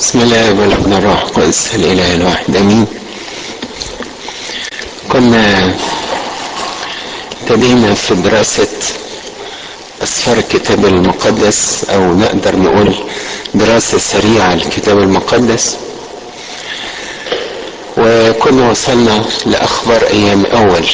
بسم الله والابن الروح القدس الاله الواحد امين كنا ابتدينا في دراسة أسفار الكتاب المقدس أو نقدر نقول دراسة سريعة للكتاب المقدس وكنا وصلنا لأخبار أيام أول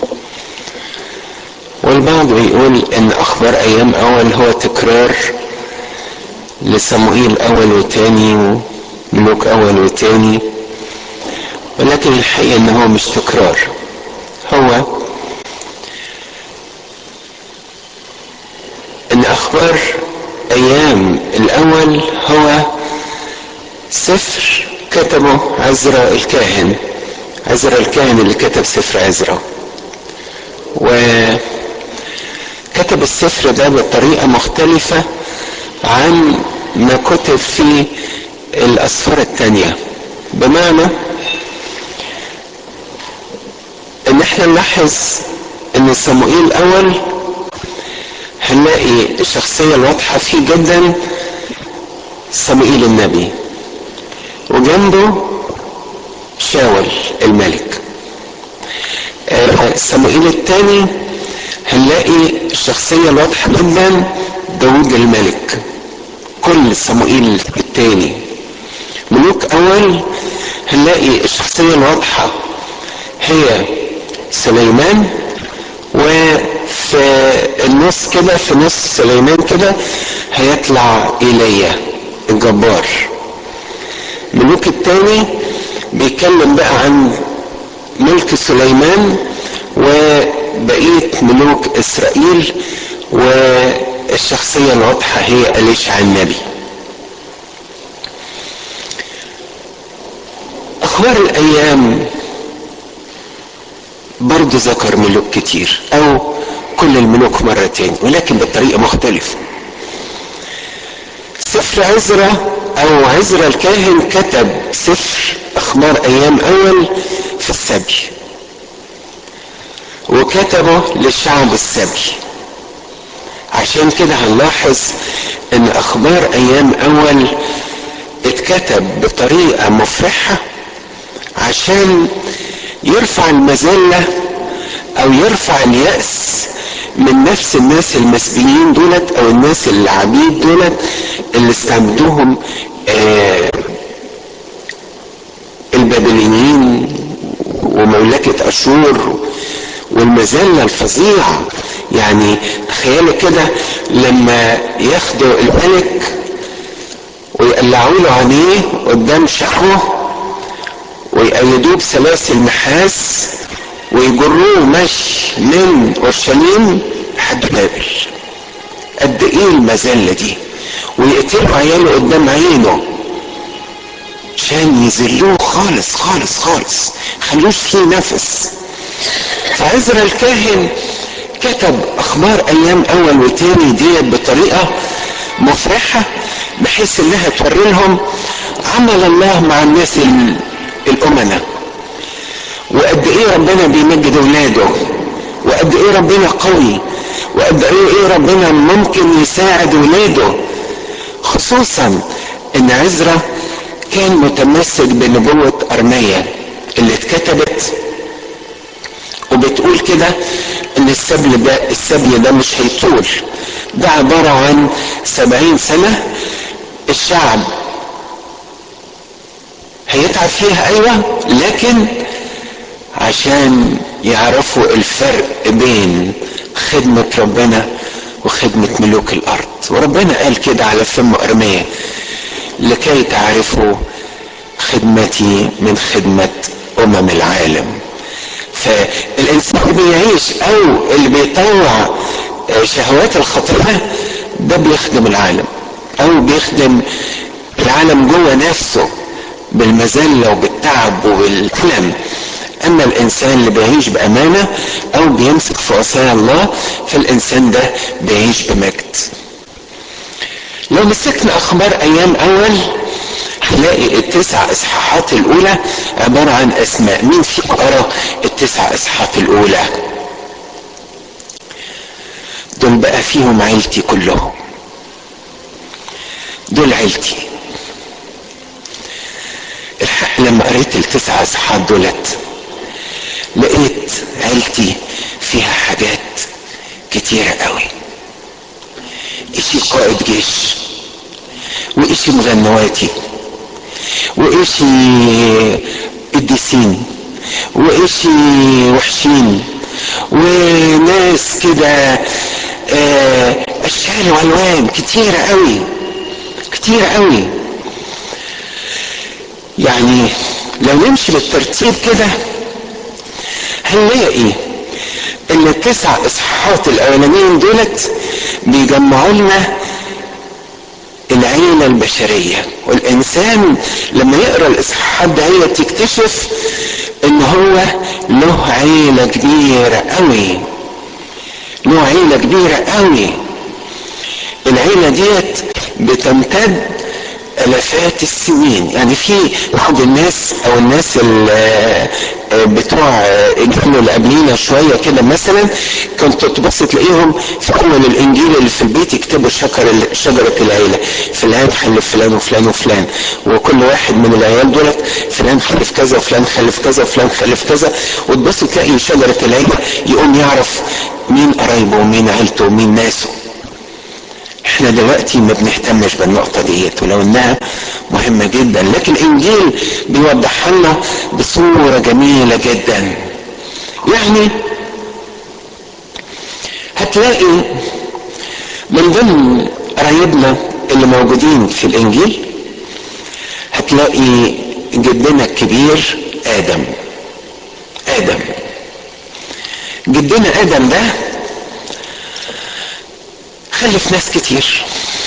والبعض بيقول إن أخبار أيام أول هو تكرار لصموئيل أول وتاني وملوك أول وتاني ولكن الحقيقة إن هو مش تكرار هو ان اخبار ايام الاول هو سفر كتبه عزرا الكاهن عزرا الكاهن اللي كتب سفر عزرا وكتب السفر ده بطريقة مختلفة عن ما كتب في الاسفار التانية بمعنى ان احنا نلاحظ ان صموئيل الاول هنلاقي الشخصية الواضحة فيه جدا صموئيل النبي وجنبه شاول الملك صموئيل الثاني هنلاقي الشخصية الواضحة جدا داود الملك كل صموئيل الثاني ملوك أول هنلاقي الشخصية الواضحة هي سليمان وفي النص كده في نص سليمان كده هيطلع ايليا الجبار ملوك التاني بيتكلم بقى عن ملك سليمان وبقية ملوك اسرائيل والشخصية الواضحة هي أليشع النبي أخبار الأيام برضه ذكر ملوك كتير او كل الملوك مرتين ولكن بطريقة مختلفة سفر عزرا او عزرا الكاهن كتب سفر اخبار ايام اول في السبي وكتبه للشعب السبي عشان كده هنلاحظ ان اخبار ايام اول اتكتب بطريقة مفرحة عشان يرفع المذلة او يرفع اليأس من نفس الناس المسبيين دولت او الناس العبيد دولت اللي استعبدوهم آه البابليين ومملكة اشور والمذلة الفظيعة يعني تخيلوا كده لما ياخدوا الملك ويقلعوا له عينيه قدام شعره ويقيدوه بسلاسل نحاس ويجروه مشي من اورشليم لحد بابل قد ايه المذله دي ويقتلوا عياله قدام عينه عشان يذلوه خالص خالص خالص خلوش فيه نفس فعزرا الكاهن كتب اخبار ايام اول وتاني ديت بطريقه مفرحه بحيث انها توري لهم عمل الله مع الناس الأمنة وقد إيه ربنا بيمجد أولاده وقد إيه ربنا قوي وقد إيه ربنا ممكن يساعد أولاده خصوصا إن عزرا كان متمسك بنبوة أرمية اللي اتكتبت وبتقول كده ان السبي ده السبي ده مش هيطول ده عبارة عن سبعين سنة الشعب هيتعب فيها ايوه لكن عشان يعرفوا الفرق بين خدمة ربنا وخدمة ملوك الارض وربنا قال كده على فم ارمية لكي تعرفوا خدمتي من خدمة امم العالم فالانسان اللي بيعيش او اللي بيطوع شهوات الخطيئة ده بيخدم العالم او بيخدم العالم جوه نفسه بالمذلة وبالتعب وبالألم أما الإنسان اللي بيعيش بأمانة أو بيمسك في وصايا الله فالإنسان ده بيعيش بمجد لو مسكنا أخبار أيام أول هنلاقي التسع إصحاحات الأولى عبارة عن أسماء مين فيكم قرأ التسع إصحاحات الأولى دول بقى فيهم عيلتي كلهم دول عيلتي الحق لما قريت التسع اصحاب دولت لقيت عيلتي فيها حاجات كتيرة قوي اشي قائد جيش واشي مغنواتي واشي قديسين واشي وحشين وناس كده آه، اشكال والوان كتيرة قوي كتيرة قوي يعني لو نمشي بالترتيب كده هنلاقي ان التسع اصحاحات الاولانيين دولت بيجمعوا لنا العيله البشريه والانسان لما يقرا الاصحاحات ده هي تكتشف ان هو له عيله كبيره قوي له عيله كبيره قوي العيله ديت بتمتد الافات السنين يعني في بعض الناس او الناس اللي بتوع الجيل اللي قبلينا شويه كده مثلا كنت تبص تلاقيهم في اول الانجيل اللي في البيت يكتبوا شجر شجره العيله فلان خلف فلان وفلان وفلان وكل واحد من العيال دولت فلان خلف كذا وفلان خلف كذا وفلان خلف كذا وتبص تلاقي شجره العيله يقوم يعرف مين قرايبه ومين عيلته ومين ناسه احنا دلوقتي ما بنهتمش بالنقطة ديت ولو انها مهمة جدا لكن الانجيل بيوضحها لنا بصورة جميلة جدا يعني هتلاقي من ضمن قرايبنا اللي موجودين في الانجيل هتلاقي جدنا الكبير ادم ادم جدنا ادم ده خلف ناس كتير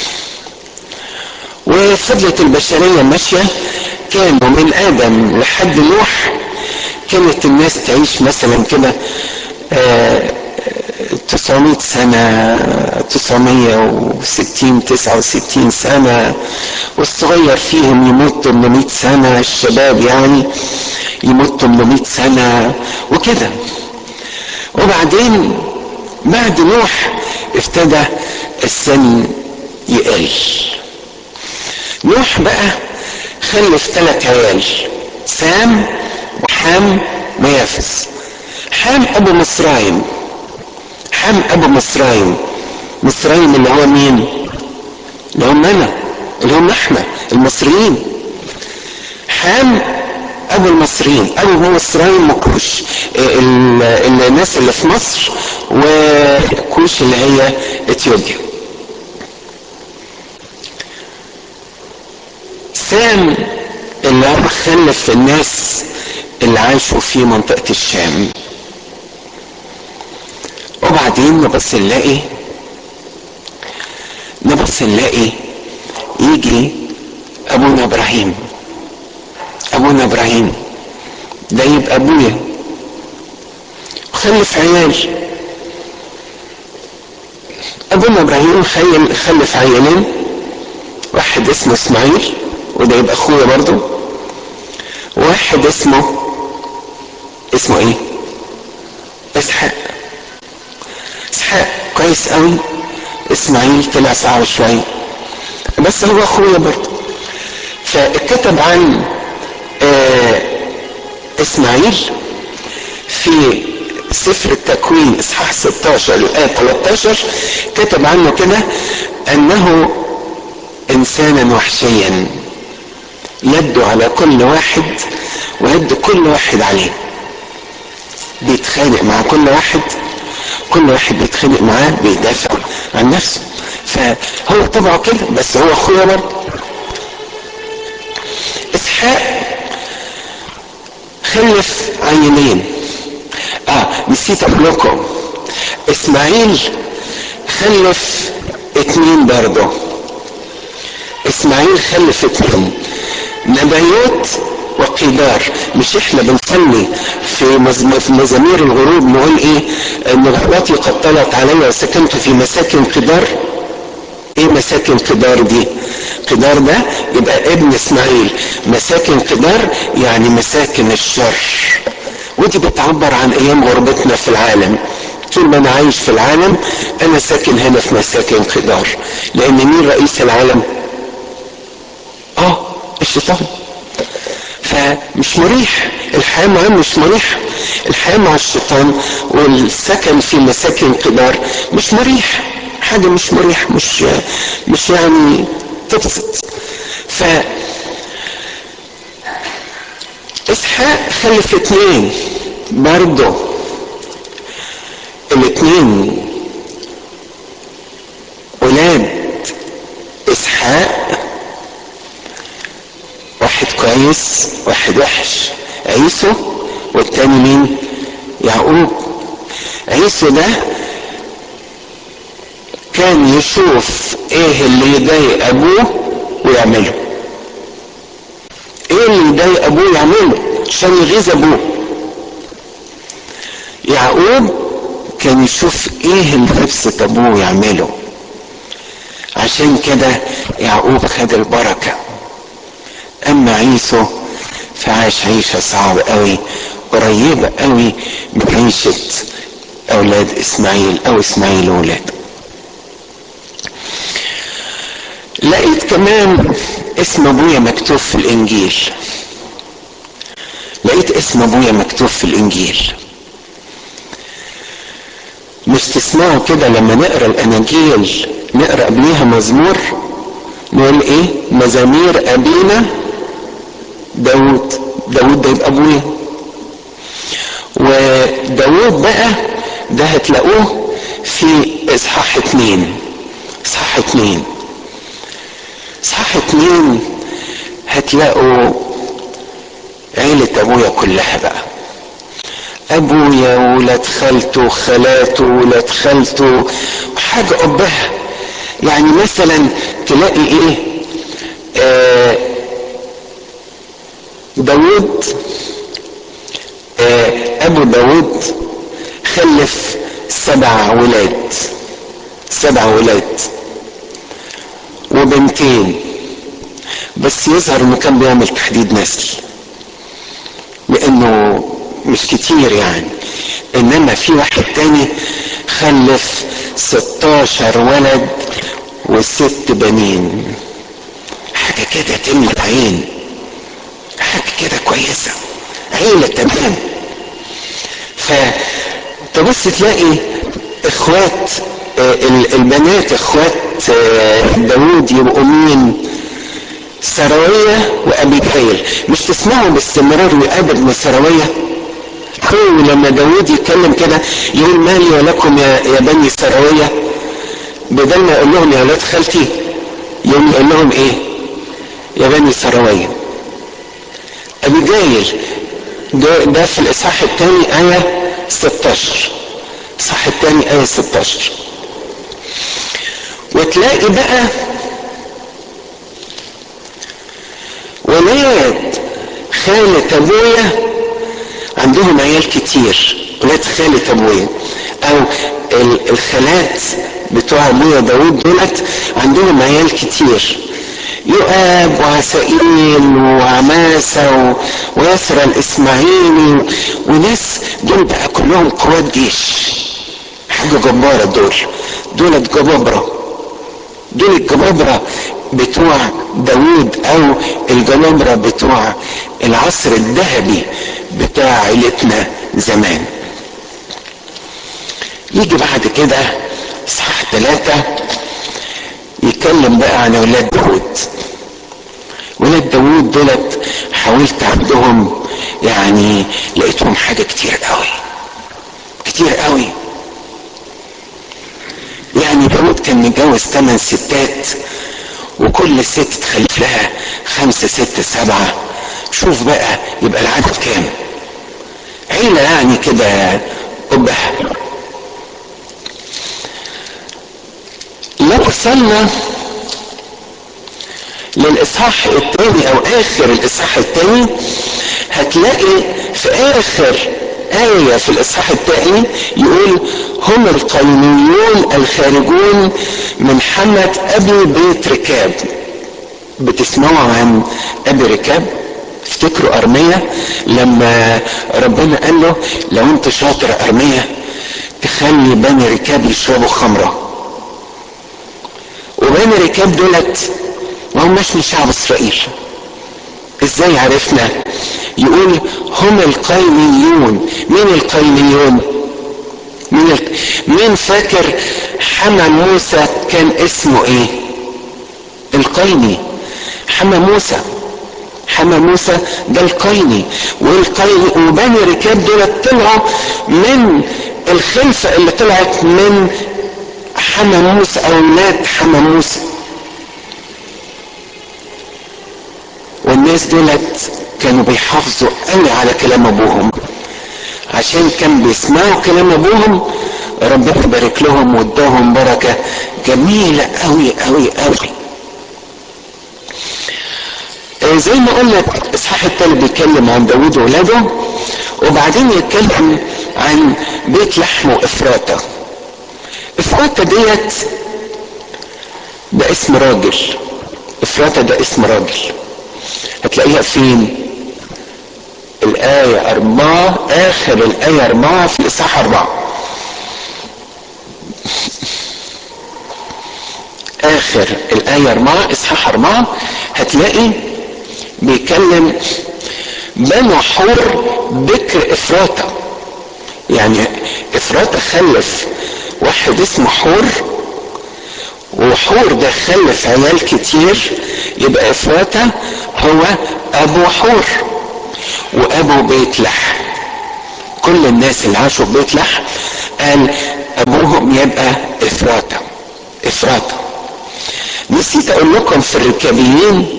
وفضلت البشرية ماشية كانوا من آدم لحد نوح كانت الناس تعيش مثلا كده تسعمائة سنة تسعمية وستين تسعة وستين سنة والصغير فيهم يموت 800 سنة الشباب يعني يموت 800 سنة وكده وبعدين بعد نوح ابتدى السن يقل نوح بقى خلف ثلاث عيال سام وحام ويافس حام ابو مصرايم حام ابو مصرايم مصرايم اللي هو مين اللي هم انا اللي هم احنا المصريين حام ابو المصريين ابو مصريين وكوش الناس اللي في مصر وكوش اللي هي اثيوبيا سام اللي هو خلف الناس اللي عاشوا في منطقة الشام وبعدين نبص نلاقي نبص نلاقي يجي ابونا ابراهيم ابونا ابراهيم ده يبقى ابويا خلف عيال ابونا ابراهيم خيل خلف عيالين واحد اسمه اسماعيل وده يبقى اخويا برضه واحد اسمه اسمه ايه اسحاق اسحاق كويس قوي اسماعيل طلع صعب شويه بس هو اخويا برضه فاتكتب عن آه اسماعيل في سفر التكوين اصحاح 16 الايه 13 كتب عنه كده انه انسانا وحشيا يده على كل واحد ويد كل واحد عليه بيتخانق مع كل واحد كل واحد بيتخانق معاه بيدافع عن نفسه فهو طبعه كده بس هو اخويا برضه اسحاق خلف عينين اه نسيت اقول لكم اسماعيل خلف اتنين برضه اسماعيل خلف اتنين نبيوت وقدار مش احنا بنصلي في مزامير الغروب نقول ايه ان غرباتي قد طلعت علي وسكنت في مساكن قدار ايه مساكن قدار دي قدار ده يبقى ابن اسماعيل مساكن قدار يعني مساكن الشر ودي بتعبر عن ايام غربتنا في العالم طول ما انا عايش في العالم انا ساكن هنا في مساكن قدار لان مين رئيس العالم اه الشيطان فمش مريح الحياة معاه مش مريح الحياة مع الشيطان والسكن في مساكن كبار مش مريح حاجة مش مريح مش مش يعني تبسط ف اسحاق خلف اتنين برضه الاتنين ولاد اسحاق واحد كويس واحد وحش عيسو والتاني مين يعقوب عيسو ده كان يشوف ايه اللي يضايق ابوه ويعمله ايه اللي يضايق ابوه يعمله عشان يغيظ ابوه يعقوب كان يشوف ايه اللي نفسه ابوه يعمله عشان كده يعقوب خد البركة اما عيسو فعاش عيشة صعبة قوي قريبة قوي من عيشة اولاد اسماعيل او اسماعيل وولاده لقيت كمان اسم ابويا مكتوب في الانجيل لقيت اسم ابويا مكتوب في الانجيل مش تسمعوا كده لما نقرا الاناجيل نقرا قبليها مزمور نقول ايه مزامير ابينا داود داود ده يبقى ابويا وداود بقى ده هتلاقوه في اصحاح اتنين اصحاح اتنين اصحاح اتنين هتلاقوا عيلة ابويا كلها بقى ابويا وولاد خالته وخالاته وولاد خالته حاجة ابها يعني مثلا تلاقي ايه آه داود آه ابو داود خلف سبع ولاد سبع ولاد وبنتين بس يظهر انه كان بيعمل تحديد نسل لانه مش كتير يعني انما في واحد تاني خلف 16 ولد وست بنين حاجة كده تملى عين حاجة كده كويسة عيلة تمام فتبص تلاقي اخوات البنات اخوات داود يبقوا مين سراوية وأبيجايل مش تسمعوا باستمرار وقاد ابن سراوية هو لما داود يتكلم كده يقول مالي ولكم يا, يا بني سراوية بدل ما يقول لهم يا ولاد خالتي يقوم يقول لهم ايه يا بني سراوية أبيجايل ده, ده في الإصحاح الثاني آية 16 الإصحاح الثاني آية 16 وتلاقي بقى ولاد خالة ابويا عندهم عيال كتير ولاد خالة ابويا او الخالات بتوع ابويا داود دولت عندهم عيال كتير يؤاب وعسائيل وعماسة و... ويسرى الاسماعيلي وناس دول بقى كلهم قوات جيش حاجة جبارة دول دولت جبابرة دول الجبابرة بتوع داوود او الجبابرة بتوع العصر الذهبي بتاع عيلتنا زمان يجي بعد كده اصحاح ثلاثة يتكلم بقى عن اولاد داوود ولاد داوود دولت حاولت عندهم يعني لقيتهم حاجة كتير قوي كتير قوي يعني داود كان متجوز ثمان ستات وكل ست تخلف لها خمسة ستة سبعة شوف بقى يبقى العدد كام عيلة يعني كده أبه لو وصلنا للإصحاح الثاني أو آخر الإصحاح الثاني هتلاقي في آخر آية في الإصحاح الثاني يقول هم القينيون الخارجون من حمة أبي بيت ركاب بتسمعوا عن أبي ركاب افتكروا أرمية لما ربنا قال له لو أنت شاطر أرمية تخلي بني ركاب يشربوا خمرة وبني ركاب دولت ما هماش من شعب إسرائيل ازاي عرفنا يقول هم القينيون مين القينيون مين ال... مين فاكر حمى موسى كان اسمه ايه القيني حمى موسى حمى موسى ده القيني والقيني وبني ركاب دول طلعوا من الخلفة اللي طلعت من حمى موسى اولاد حمى موسى والناس دولت كانوا بيحافظوا قوي على كلام ابوهم عشان كان بيسمعوا كلام ابوهم ربنا يبارك لهم واداهم بركه جميله قوي قوي قوي زي ما قلنا الاصحاح التالي بيتكلم عن داوود وولاده وبعدين يتكلم عن بيت لحم وافراته افراته ديت ده اسم راجل افراته ده اسم راجل هتلاقيها فين الآية أربعة آخر الآية أربعة في الإصحاح أربعة آخر الآية أربعة إصحاح أربعة هتلاقي بيتكلم بنو حور بكر إفراطة يعني إفراطة خلف واحد اسمه حور وحور ده خلف عيال كتير يبقى إفراطة هو أبو حور وأبو بيت لحم كل الناس اللي عاشوا في بيت لحم قال أبوهم يبقى إفراطة إفراطة نسيت أقول لكم في الركابيين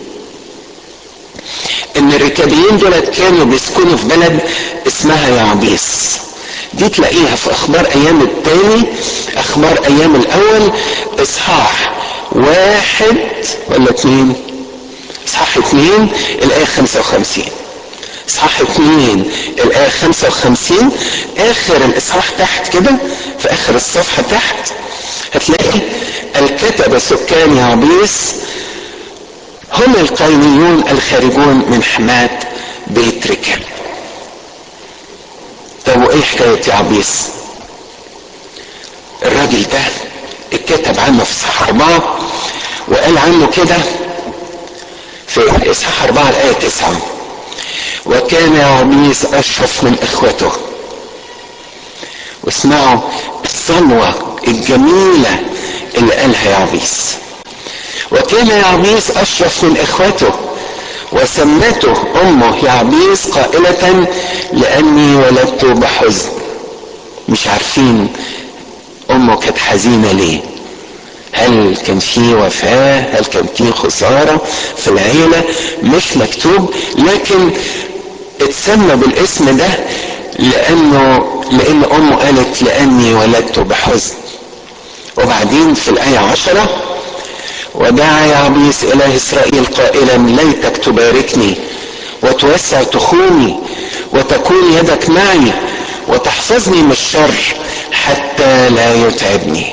إن الركابيين دول كانوا بيسكنوا في بلد اسمها يعبيس دي تلاقيها في اخبار ايام التاني اخبار ايام الاول اصحاح واحد ولا اتنين اصحاح اتنين الايه خمسة وخمسين اصحاح اتنين الايه خمسة وخمسين اخر الاصحاح تحت كده في اخر الصفحة تحت هتلاقي الكتب سكان يعبيس هم القينيون الخارجون من حماة بيت ركب طب وايه حكاية يعبيس الراجل ده اتكتب عنه في اصحاح اربعة وقال عنه كده في اصحاح اربعة الاية تسعة وكان يعبيس اشرف من اخوته واسمعوا الصلوة الجميلة اللي قالها يعبيس وكان يعبيس اشرف من اخوته وسمته امه يعبيس قائلة لاني ولدت بحزن مش عارفين امه كانت حزينة ليه هل كان في وفاة هل كان في خسارة في العيلة مش مكتوب لكن اتسمى بالاسم ده لانه لان امه قالت لاني ولدت بحزن وبعدين في الايه عشره ودعا يعبيس اله اسرائيل قائلا ليتك تباركني وتوسع تخومي وتكون يدك معي وتحفظني من الشر حتى لا يتعبني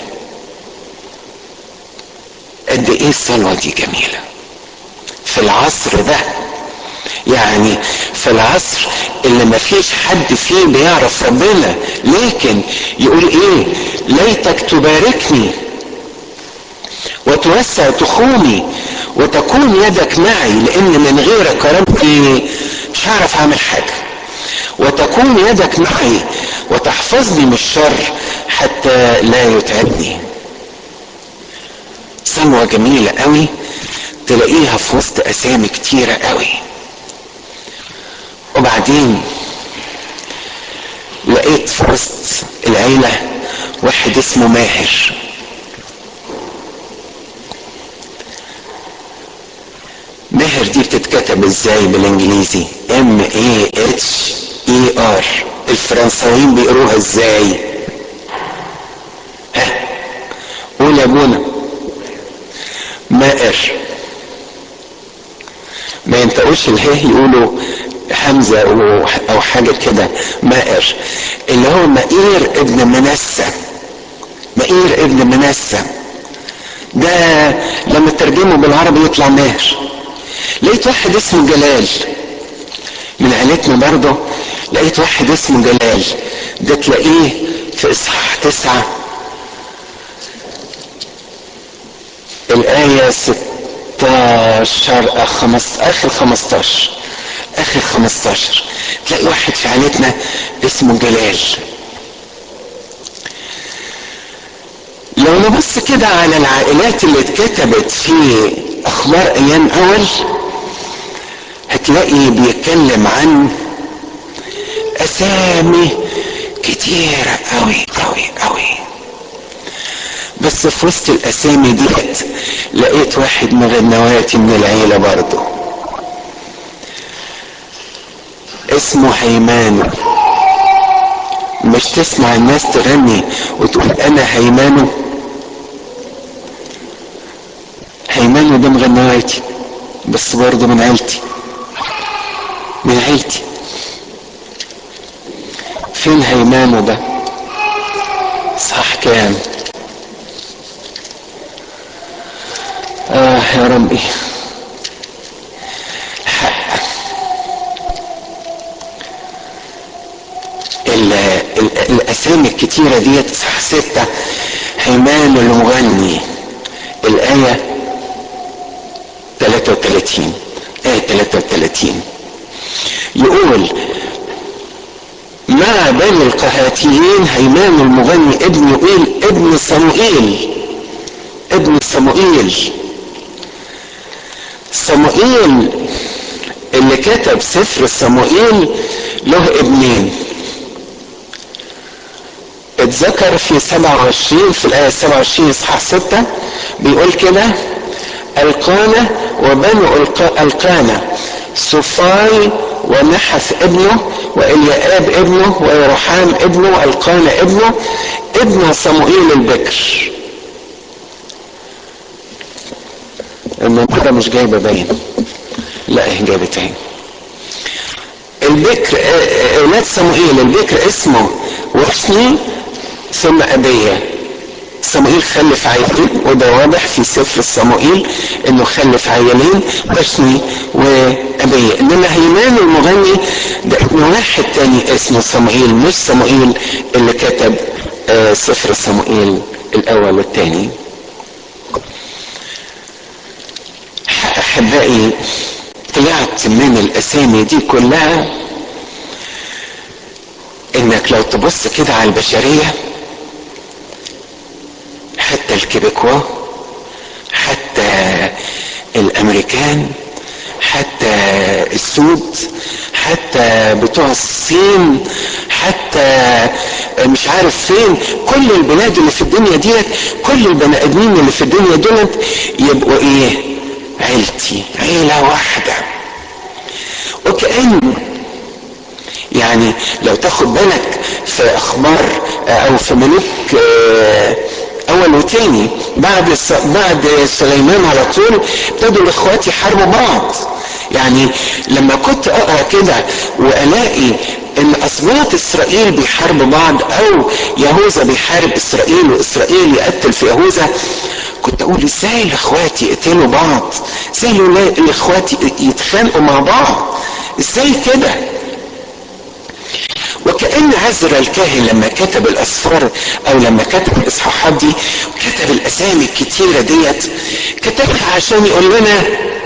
قد ايه الصلوه دي جميله في العصر ده يعني في العصر اللي ما فيش حد فيه بيعرف ربنا لكن يقول ايه ليتك تباركني وتوسع تخومي وتكون يدك معي لان من غيرك يا ربي مش هعرف اعمل حاجه وتكون يدك معي وتحفظني من الشر حتى لا يتعبني صلوة جميلة قوي تلاقيها في وسط اسامي كتيرة قوي وبعدين لقيت في وسط العيلة واحد اسمه ماهر ماهر دي بتتكتب ازاي بالانجليزي ام اي اتش اي ار الفرنساويين بيقروها ازاي ها قول يا ابونا مائر ما ينطقوش اله يقولوا همزة او حاجة كده مائر اللي هو مائير ابن منسى مائير ابن منسى ده لما ترجمه بالعربي يطلع ماهر لقيت واحد اسمه جلال من عيلتنا برضه لقيت واحد اسمه جلال ده تلاقيه في اصحاح تسعة الآية ست 16 خمس اخر 15 اخر 15 تلاقي واحد في عائلتنا اسمه جلال لو نبص كده على العائلات اللي اتكتبت في اخبار ايام اول هتلاقي بيتكلم عن اسامي كتيرة قوي قوي قوي بس في وسط الاسامي ديت لقيت واحد من غنواتي من العيلة برضه اسمه هيمانو مش تسمع الناس تغني وتقول انا هيمانو هيمانو ده من غنواتي بس برضه من عيلتي من عيلتي فين هيمانو ده صح كام اه يا ربي حق ال ال الاسامي الكتيره ديت صح سته هيمان المغني الايه 33 ايه 33 يقول مع بني القهاتيين هيمان المغني ابن يقيل ابن صموئيل ابن صموئيل صموئيل اللي كتب سفر صموئيل له ابنين اتذكر في 27 في الآية 27 إصحاح 6 بيقول كده القانة وبنو القانة صفاي ونحث ابنه وإليآب ابنه ويروحام ابنه القانة ابنه ابن صموئيل البكر المنطقة مش جايبة باين لا هي جايبة تاني البكر اولاد صموئيل البكر اسمه وحسني ثم ابيه صموئيل خلف عيلين وده واضح في سفر صموئيل انه خلف عيلين حسني وابيه انما هيمان المغني ده ابن واحد تاني اسمه صموئيل مش صموئيل اللي كتب آه سفر صموئيل الاول والثاني احبائي طلعت من الاسامي دي كلها انك لو تبص كده على البشريه حتى الكيبيكوا حتى الامريكان حتى السود حتى بتوع الصين حتى مش عارف فين كل البلاد اللي في الدنيا ديت كل البني ادمين اللي في الدنيا دولت يبقوا ايه عيلتي عيلة واحدة وكأن يعني لو تاخد بالك في اخبار او في ملوك اول وتاني بعد بعد سليمان على طول ابتدوا الاخوات يحاربوا بعض يعني لما كنت اقرا كده والاقي ان اسباط اسرائيل بيحاربوا بعض او يهوذا بيحارب اسرائيل واسرائيل يقتل في يهوذا كنت اقول ازاي الاخوات يقتلوا بعض ازاي الاخوات يتخانقوا مع بعض ازاي كده وكأن عزرا الكاهن لما كتب الأسفار أو لما كتب الإصحاحات دي كتب الأسامي الكتيرة ديت كتبها عشان يقول لنا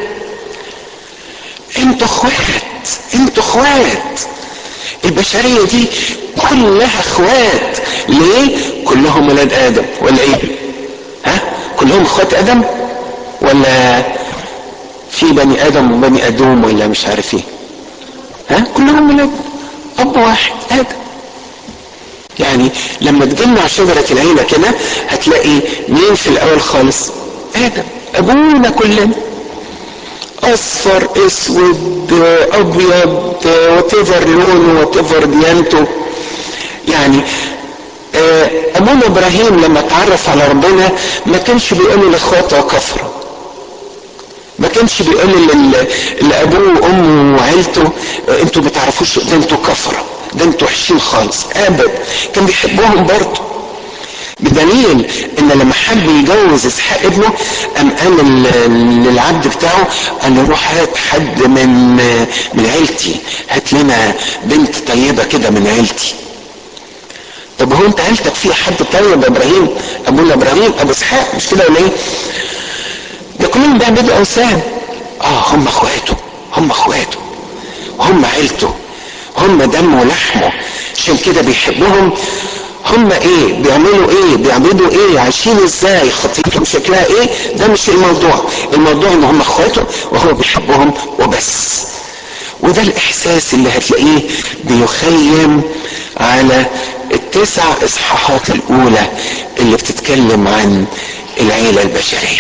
انتوا اخوات انتوا اخوات البشرية دي كلها اخوات ليه؟ كلهم ولاد آدم ولا ايه؟ ها؟ كلهم اخوات آدم؟ ولا في بني آدم وبني أدوم ولا مش عارف ايه؟ ها؟ كلهم ولاد اب واحد ادم يعني لما تجمع شجرة العيلة كده هتلاقي مين في الاول خالص ادم ابونا كلنا اصفر اسود ابيض وتفر لونه وتفر ديانته يعني ابونا ابراهيم لما اتعرف على ربنا ما كانش بيقول لاخواته كفره ما كانش بيقول لابوه وامه وعيلته انتوا ما تعرفوش ده انتوا كفره ده انتوا وحشين خالص ابدا كان بيحبهم برضه بدليل ان لما حب يجوز اسحاق ابنه قام قال للعبد بتاعه قال له روح هات حد من من عيلتي هات لنا بنت طيبه كده من عيلتي طب هو انت عيلتك فيها حد طيب ابراهيم ابونا ابراهيم ابو اسحاق مش كده ولا ايه ده كلهم بيعبدوا اوثان اه هم اخواته هم اخواته هم عيلته هم دمه ولحمه عشان كده بيحبهم هم ايه بيعملوا ايه بيعبدوا ايه عايشين ازاي خطيتهم شكلها ايه ده مش الموضوع الموضوع ان هم اخواته وهو بيحبهم وبس وده الاحساس اللي هتلاقيه بيخيم على التسع اصحاحات الاولى اللي بتتكلم عن العيله البشريه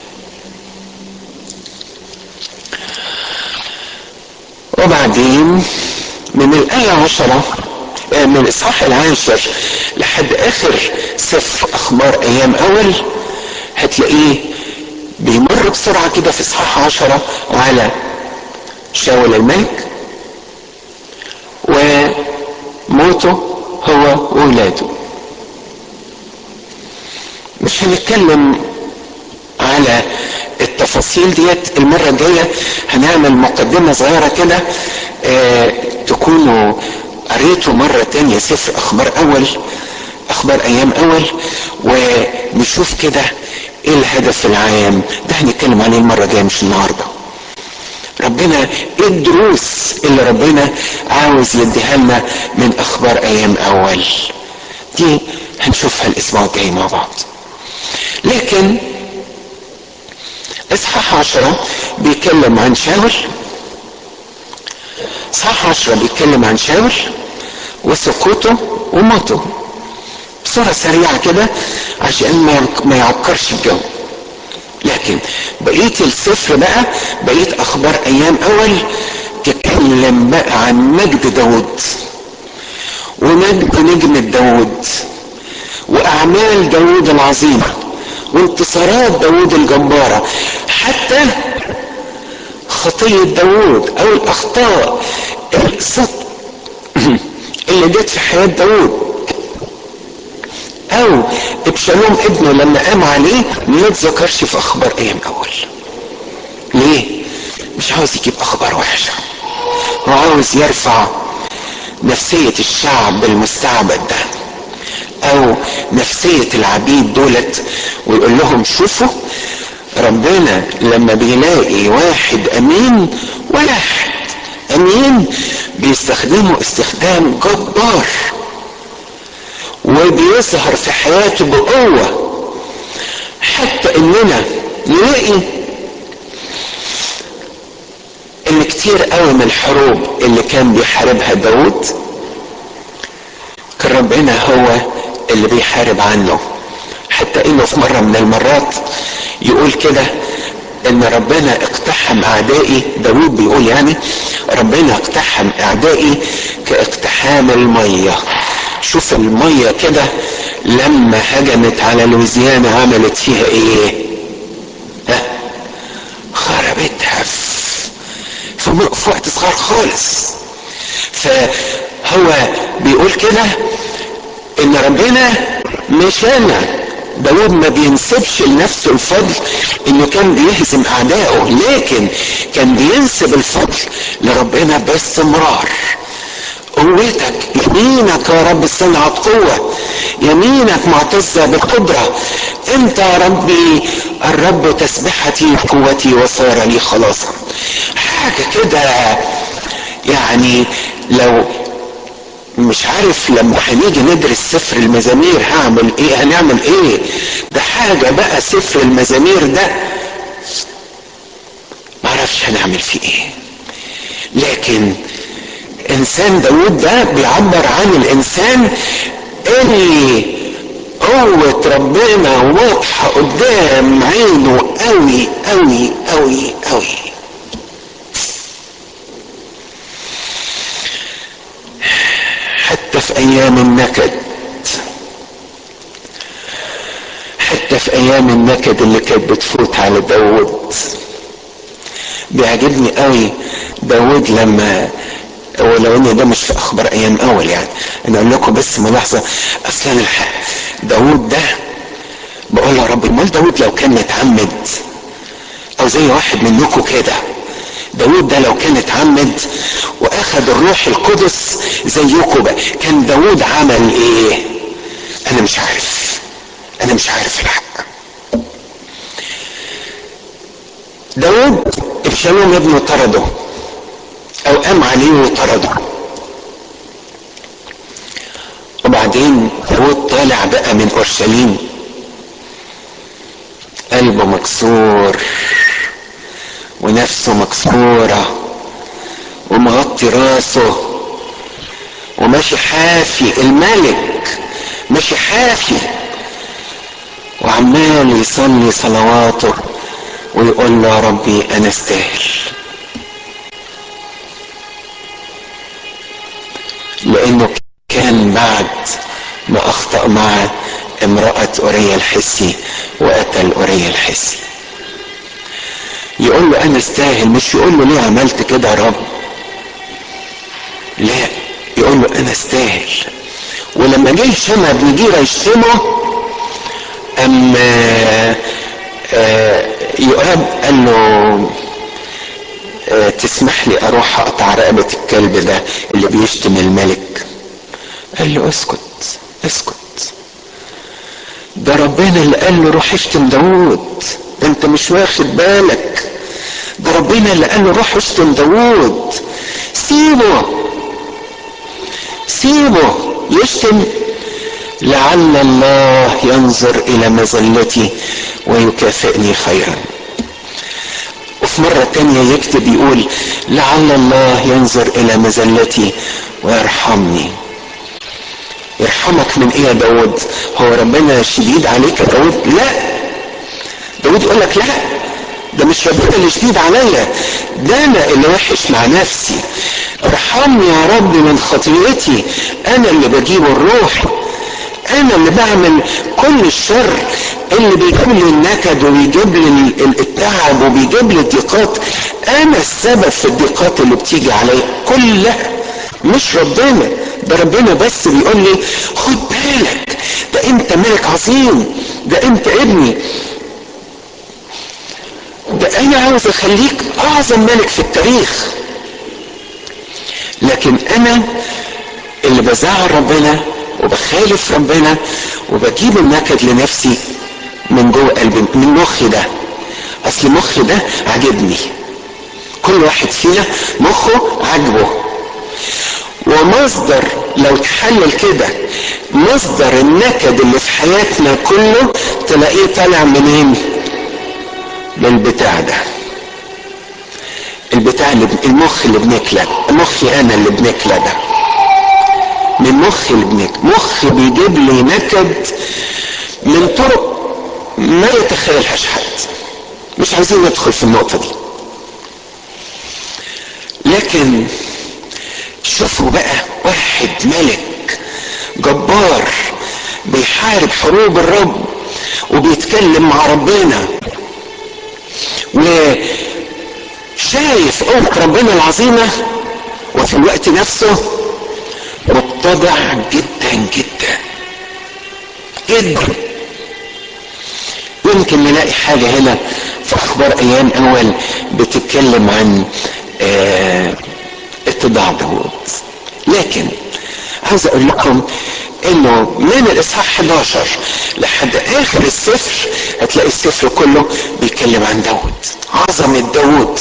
وبعدين من الآية عشرة من الإصحاح العاشر لحد آخر سفر أخبار أيام أول هتلاقيه بيمر بسرعة كده في إصحاح عشرة على شاول الملك وموته هو وولاده مش هنتكلم على التفاصيل ديت المرة الجاية هنعمل مقدمة صغيرة كده اه تكونوا قريتوا مرة تانية سفر أخبار أول أخبار أيام أول ونشوف كده إيه الهدف العام ده هنتكلم عليه المرة الجاية مش النهاردة ربنا ايه الدروس اللي ربنا عاوز يديها لنا من اخبار ايام اول دي هنشوفها الاسبوع الجاي مع بعض لكن اصحاح عشرة بيتكلم عن شاول اصحاح عشرة بيتكلم عن شاول وسقوطه وموته بصورة سريعة كده عشان ما يعكرش الجو لكن بقية السفر بقى بقية اخبار ايام اول تتكلم بقى عن مجد داود ومجد نجم داود واعمال داود العظيمه وانتصارات داود الجبارة حتى خطية داود او الاخطاء الصدق اللي جت في حياة داود او ابشالوم ابنه لما قام عليه ما يتذكرش في اخبار ايام اول ليه مش عاوز يجيب اخبار وحشة هو عاوز يرفع نفسية الشعب المستعبد ده او نفسية العبيد دولت ويقول لهم شوفوا ربنا لما بيلاقي واحد امين واحد امين بيستخدمه استخدام جبار وبيظهر في حياته بقوة حتى اننا نلاقي ان كتير قوي من الحروب اللي كان بيحاربها داود كان ربنا هو اللي بيحارب عنه حتى انه في مرة من المرات يقول كده ان ربنا اقتحم اعدائي داود بيقول يعني ربنا اقتحم اعدائي كاقتحام المية شوف المية كده لما هجمت على لويزيانا عملت فيها ايه ها خربتها في وقت صغير خالص فهو بيقول كده ان ربنا مش انا داود ما بينسبش لنفسه الفضل انه كان بيهزم اعدائه لكن كان بينسب الفضل لربنا باستمرار قوتك يمينك يا رب صنعت قوة يمينك معتزة بالقدرة انت يا ربي الرب تسبحتي قوتي وصار لي خلاصا حاجة كده يعني لو مش عارف لما هنيجي ندرس سفر المزامير هعمل ايه هنعمل ايه ده حاجة بقى سفر المزامير ده معرفش هنعمل فيه ايه لكن انسان داود ده بيعبر عن الانسان اللي قوة ربنا واضحة قدام عينه قوي قوي قوي قوي حتى في ايام النكد حتى في ايام النكد اللي كانت بتفوت على داود بيعجبني قوي داود لما ولو ان ده مش في اخبار ايام اول يعني انا اقول لكم بس ملاحظه اصلا الحق داود ده بقول يا رب امال داود لو كان متعمد او زي واحد منكم كده داود ده لو كان اتعمد واخد الروح القدس زيكم بقى كان داود عمل ايه انا مش عارف انا مش عارف الحق داود ابشالوم ابنه طرده او قام عليه وطرده وبعدين داود طالع بقى من اورشليم قلبه مكسور ونفسه مكسورة ومغطي راسه وماشي حافي الملك ماشي حافي وعمال يصلي صلواته ويقول له يا ربي انا استاهل لانه كان بعد ما اخطا مع امراه اوريا الحسي وقتل اوريا الحسي يقول له انا استاهل مش يقول له ليه عملت كده يا رب لا يقول له انا استاهل ولما جه شمع بن جيرة يشتمه اما يؤاب قال له آه تسمح لي اروح اقطع رقبة الكلب ده اللي بيشتم الملك قال له اسكت اسكت ده ربنا اللي قال له روح اشتم داوود ده انت مش واخد بالك ده ربنا اللي قال له روح اشتم داوود سيبه سيبه يشتم لعل الله ينظر الى مذلتي ويكافئني خيرا وفي مرة تانية يكتب يقول لعل الله ينظر الى مذلتي ويرحمني يرحمك من ايه يا داود هو ربنا شديد عليك يا داود لا داود يقول لك لا ده مش ربنا اللي شديد عليا ده انا اللي وحش مع نفسي ارحمني يا رب من خطيئتي انا اللي بجيب الروح انا اللي بعمل كل الشر اللي بيجيب لي النكد وبيجيب لي التعب وبيجيب لي الضيقات انا السبب في الضيقات اللي بتيجي عليا كلها مش ربنا ده ربنا بس بيقول لي خد بالك ده انت ملك عظيم ده انت ابني ده انا عاوز اخليك اعظم ملك في التاريخ لكن انا اللي بزعل ربنا وبخالف ربنا وبجيب النكد لنفسي من جوه قلبي من مخي ده اصل مخي ده عاجبني كل واحد فينا مخه عاجبه ومصدر لو تحلل كده مصدر النكد اللي في حياتنا كله تلاقيه طالع منين من البتاع ده البتاع اللي المخ اللي بنكلى مخي انا اللي بنكلى ده من مخي اللي بنكلى مخي بيجيب لي نكد من طرق ما يتخيلهاش حد مش عايزين ندخل في النقطة دي لكن شوفوا بقى واحد ملك جبار بيحارب حروب الرب وبيتكلم مع ربنا وشايف قوة ربنا العظيمة وفي الوقت نفسه متضع جدا جدا جدا يمكن نلاقي حاجة هنا في أخبار أيام أول بتتكلم عن آه اتضاع داوود لكن عاوز أقول لكم انه من الاصحاح 11 لحد اخر السفر هتلاقي السفر كله بيتكلم عن داود عظمة داود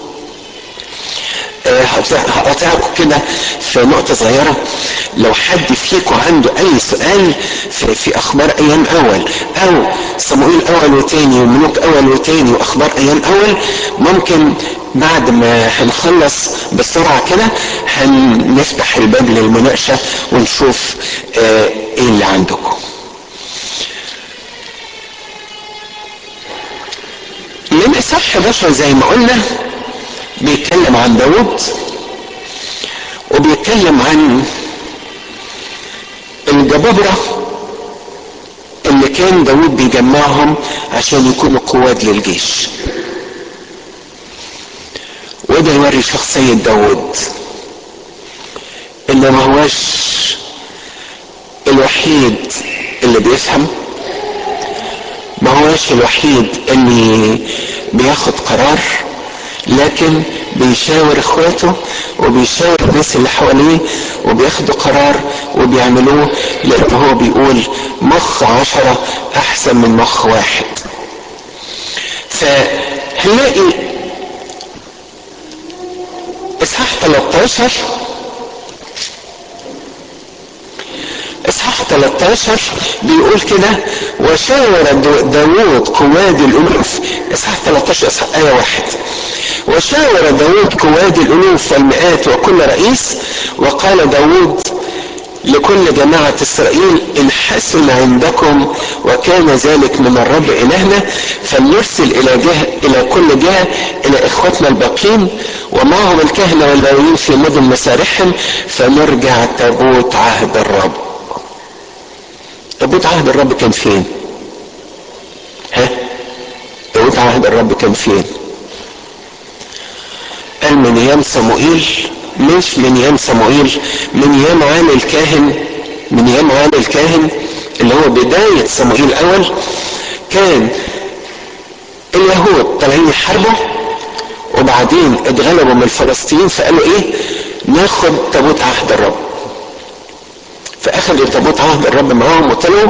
أه هقطعكم كده في نقطة صغيرة لو حد فيكم عنده أي سؤال في, في أخبار أيام أول أو صموئيل أول وتاني وملوك أول وتاني وأخبار أيام أول ممكن بعد ما هنخلص بسرعة كده هنفتح الباب للمناقشة ونشوف اه ايه اللي عندكم من اصحاح 11 زي ما قلنا بيتكلم عن داود وبيتكلم عن الجبابرة اللي كان داود بيجمعهم عشان يكونوا قواد للجيش وده يوري شخصية داود انه ما هوش الوحيد اللي بيفهم ما هوش الوحيد اللي بياخد قرار لكن بيشاور اخواته وبيشاور الناس اللي حواليه وبياخدوا قرار وبيعملوه لان هو بيقول مخ عشرة احسن من مخ واحد هنلاقي اصحاح 13 اصحاح 13 بيقول كده وشاور داوود قواد الالوف اصحاح 13 اصحاح ايه واحد وشاور داود قواد الألوف والمئات وكل رئيس وقال داود لكل جماعة إسرائيل إن حسن عندكم وكان ذلك من الرب إلهنا فلنرسل إلى جهة إلى كل جهة إلى إخوتنا الباقين ومعهم الكهنة واللاويين في مدن مسارحهم فنرجع تابوت عهد الرب. تابوت عهد الرب كان فين؟ ها؟ تابوت عهد الرب كان فين؟ قال من ايام صموئيل مش من ايام صموئيل من ايام عام الكاهن من ايام عام الكاهن اللي هو بداية صموئيل الاول كان اليهود طالعين يحاربوا وبعدين اتغلبوا من الفلسطينيين فقالوا ايه ناخد تابوت عهد الرب فاخدوا تابوت عهد الرب معاهم وطلعوا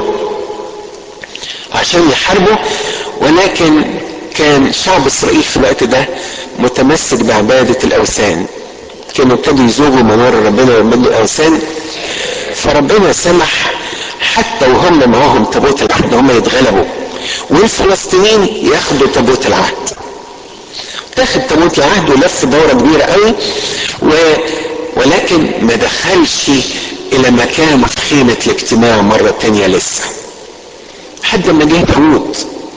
عشان يحاربوا ولكن كان شعب اسرائيل في الوقت ده متمسك بعبادة الاوثان كانوا ابتدوا يزوجوا منار ربنا ويعملوا الاوثان فربنا سمح حتى وهم معاهم تابوت العهد هم يتغلبوا والفلسطينيين ياخدوا تابوت العهد تاخد تابوت العهد ولف دورة كبيرة قوي و... ولكن ما دخلش الى مكان خيمة الاجتماع مرة تانية لسه حد ما جه داوود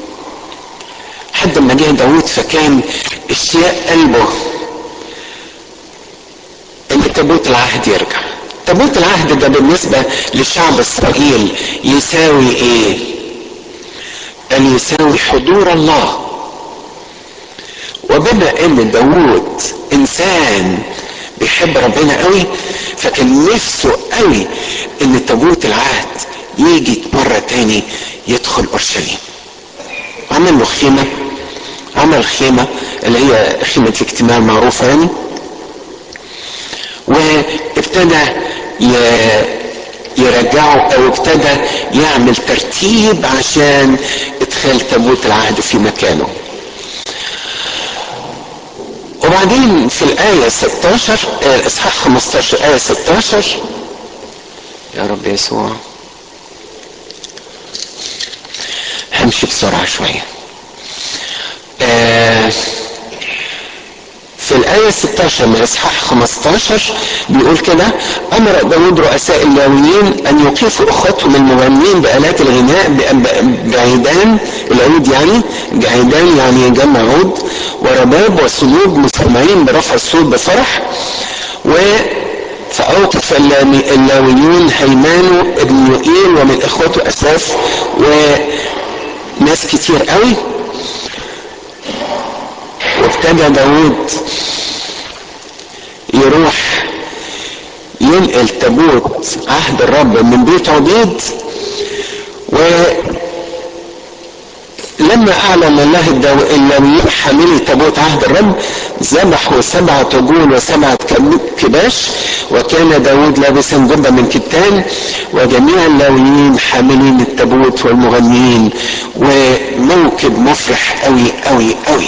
حد ما جه داوود فكان اشتياق قلبه ان تابوت العهد يرجع تابوت العهد ده بالنسبة لشعب اسرائيل يساوي ايه قال يساوي حضور الله وبما ان داوود انسان بيحب ربنا قوي فكان نفسه قوي ان تابوت العهد يجي مرة تاني يدخل اورشليم عمل له خيمة عمل خيمة اللي هي خيمة الاجتماع المعروفة يعني وابتدى يرجعه او ابتدى يعمل ترتيب عشان ادخال تابوت العهد في مكانه وبعدين في الآية 16 إصحاح 15 آية 16 يا رب يسوع همشي بسرعة شوية آه في الآية 16 من إصحاح 15 بيقول كده أمر داود رؤساء اللاويين أن يقيفوا أخوتهم المغنين بآلات الغناء بعيدان العود يعني بعيدان يعني جمع عود ورباب وصلوب مستمعين برفع الصوت بفرح و فأوقف اللاويون هيمانو ابن يوئيل ومن إخوته أساف وناس كتير قوي وابتدى داود يروح ينقل تابوت عهد الرب من بيت عبيد و لما اعلن الله اللاويين حاملي تابوت عهد الرب ذبحوا سبعة عجول وسبعة كباش وكان داود لابسا جبة من كتان وجميع اللاويين حاملين التابوت والمغنيين وموكب مفرح قوي قوي قوي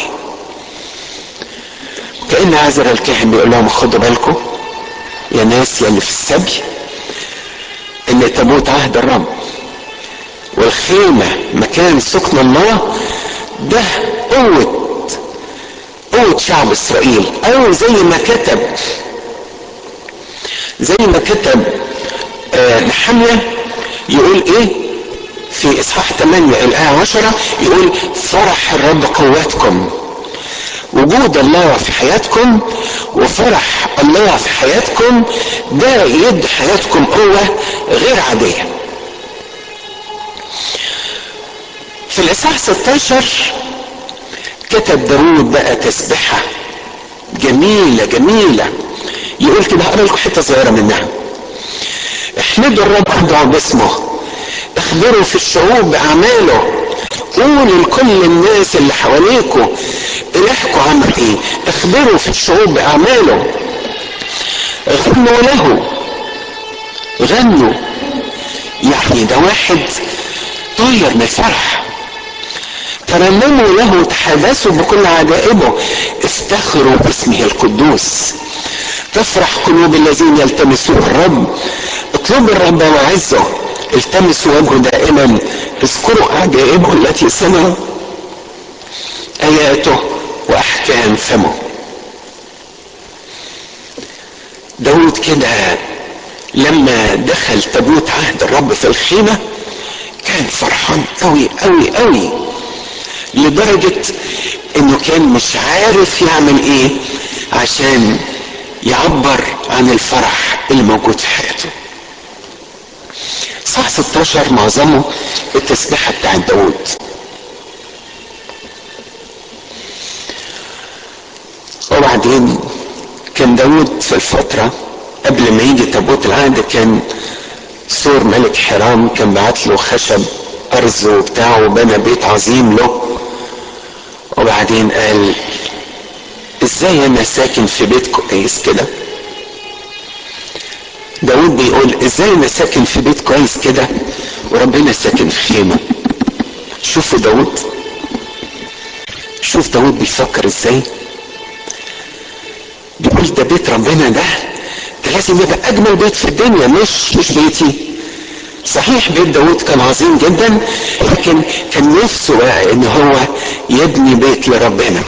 كأن عازر الكاهن بيقول لهم خدوا بالكم يا ناس يا اللي في السبي ان تابوت عهد الرب والخيمة مكان سكن الله ده قوة قوة شعب اسرائيل او زي ما كتب زي ما كتب آه نحمية يقول ايه في اصحاح 8 الايه 10 يقول فرح الرب قوتكم وجود الله في حياتكم وفرح الله في حياتكم ده يدي حياتكم قوة غير عادية في الإصحاح 16 كتب داوود بقى تسبحة جميلة جميلة يقول كده هقرا لكم حتة صغيرة منها احمدوا الرب ادعوا باسمه اخبروا في الشعوب بأعماله قولوا لكل الناس اللي حواليكوا الحكوا عمل ايه اخبروا في الشعوب باعماله غنوا له غنوا يعني ده واحد طاير من الفرح ترنموا له تحدثوا بكل عجائبه افتخروا باسمه القدوس تفرح قلوب الذين يلتمسون الرب اطلبوا الرب وعزه التمسوا وجهه دائما اذكروا عجائبه التي صنع اياته واحكام فمه داود كده لما دخل تابوت عهد الرب في الخيمه كان فرحان قوي قوي قوي لدرجة انه كان مش عارف يعمل ايه عشان يعبر عن الفرح اللي موجود في حياته صح 16 معظمه التسبيحة بتاع داود وبعدين كان داود في الفترة قبل ما يجي تابوت العهد كان سور ملك حرام كان بعت له خشب أرز وبتاع وبنى بيت عظيم له وبعدين قال ازاي انا ساكن في بيت كويس كده داود بيقول ازاي انا ساكن في بيت كويس كده وربنا ساكن في خيمه شوفوا داود شوف داود بيفكر ازاي بيقول ده بيت ربنا ده ده لازم يبقى اجمل بيت في الدنيا مش مش بيتي صحيح بيت داود كان عظيم جدا لكن كان نفسه بقى ان هو يبني بيت لربنا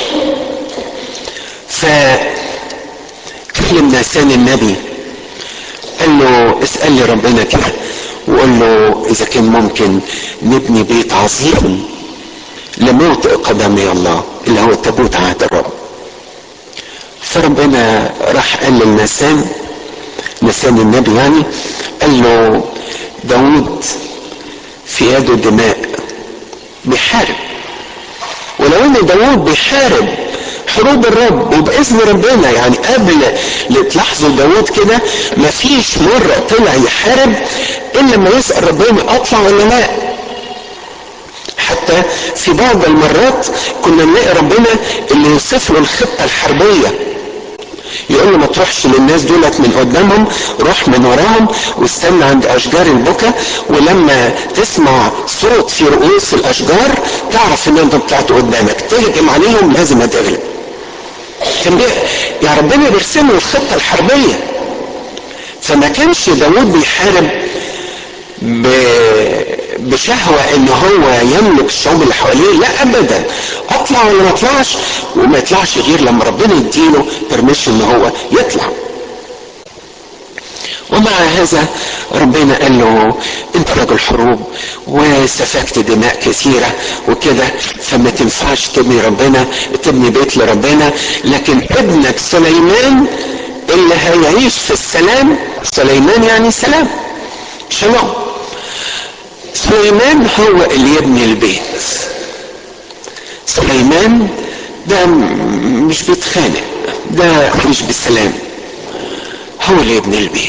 فكلم ناسان النبي قال له اسأل لي ربنا كده وقال له اذا كان ممكن نبني بيت عظيم لموت قدمي الله اللي هو تابوت عهد الرب فربنا راح قال للنسان نسان النبي يعني قال له داود في يده دماء بيحارب ولو ان داود بيحارب حروب الرب وباذن ربنا يعني قبل تلاحظوا داود كده مفيش مره طلع يحارب الا لما يسال ربنا اطلع ولا لا حتى في بعض المرات كنا نلاقي ربنا اللي يوصف له الخطه الحربيه يقول له ما تروحش للناس دولت من قدامهم روح من وراهم واستنى عند اشجار البكا ولما تسمع صوت في رؤوس الاشجار تعرف ان انت طلعت قدامك تهجم عليهم لازم هتغلب كان يا ربنا بيرسم له الخطه الحربيه فما كانش داود بيحارب ب... بشهوة ان هو يملك الشعوب اللي حواليه لا ابدا اطلع ولا ما اطلعش وما يطلعش غير لما ربنا يديله بيرميشن ان هو يطلع ومع هذا ربنا قال له انت رجل حروب وسفكت دماء كثيرة وكده فما تنفعش تبني ربنا تبني بيت لربنا لكن ابنك سليمان اللي هيعيش في السلام سليمان يعني سلام شلون سليمان هو اللي يبني البيت سليمان ده مش بيتخانق ده مش بالسلام هو اللي يبني البيت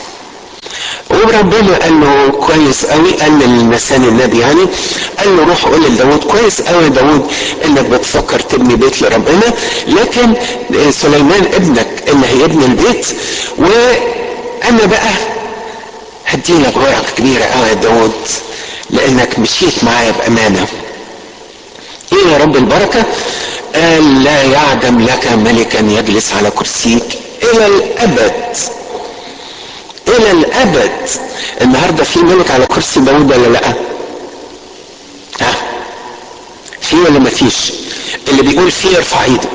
وربنا قال له كويس قوي قال للنسان النبي يعني قال له روح قول لداود كويس قوي يا داود انك بتفكر تبني بيت لربنا لكن سليمان ابنك اللي هيبني البيت وانا بقى هديلك بركه كبيره قوي يا داود لانك مشيت معايا بامانه ايه يا رب البركه قال لا يعدم لك ملكا يجلس على كرسيك الى الابد الى الابد النهارده في ملك على كرسي داود ولا لا ها في ولا ما فيش اللي بيقول فيه يرفع ايده